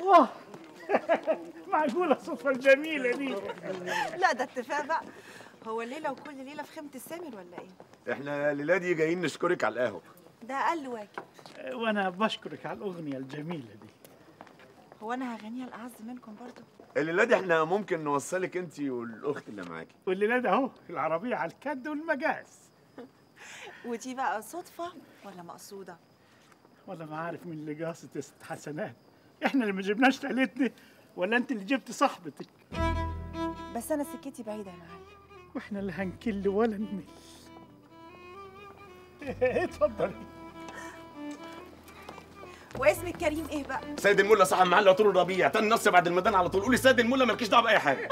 الله معقولة الصدفة الجميلة دي لا ده اتفاق بقى هو الليله وكل ليله في خيمه السامر ولا ايه احنا الليله دي جايين نشكرك على القهوه ده اقل واجب وأنا بشكرك على الأغنية الجميلة دي هو انا هغنيها الاعز منكم برضو الليله دي احنا ممكن نوصلك انت والاخت اللي معاكي والليلة ده أهو العربية على الكد والمجاز ودي بقى صدفه ولا مقصوده ولا ما عارف مين اللي قاصد يا ست حسنات احنا اللي ما جبناش ليلتنا ولا انت اللي جبت صاحبتك بس انا سكتي بعيده يا معلم واحنا اللي هنكل ولا نمل اتفضلي واسمك كريم ايه بقى سيد الملا صاحب معلق طول الربيع تاني نص بعد الميدان على طول قولي سيد الملا مالكيش دعوه باي حاجه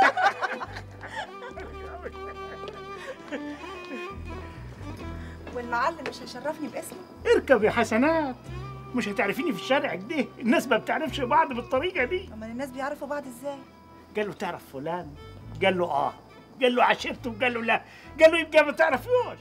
والمعلم مش هيشرفني باسمه اركب يا حسنات مش هتعرفيني في الشارع كده الناس ما بتعرفش بعض بالطريقة دي امال الناس بيعرفوا بعض ازاي قال له تعرف فلان قال له اه قال له عشرته قال له لا قال له يبقى ما تعرفوش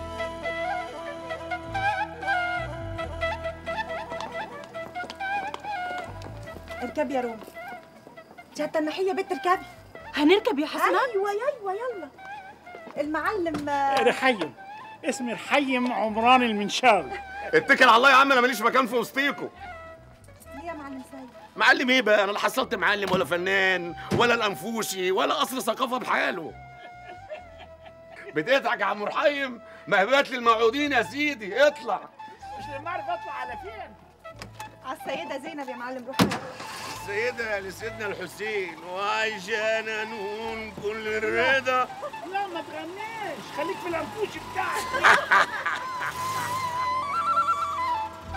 اركبي يا رومي انت هتنحي بنت اركبي هنركب يا حسنات ايوه ايوه يلا المعلم آه، رحيم اسمي رحيم عمران المنشاوي اتكل على الله يا عم انا ماليش مكان في وسطيكوا ليه يا معلم سيد معلم ايه بقى انا لا حصلت معلم ولا فنان ولا الانفوشي ولا قصر ثقافه بحاله بتضحك يا عم رحيم مهبات للموعودين يا سيدي اطلع مش لما اعرف اطلع على فين على السيده زينب يا معلم روح السيدة لسيدنا الحسين وعايشانا نون كل الرضا لا ما تغنيش خليك في الانفوش بتاعك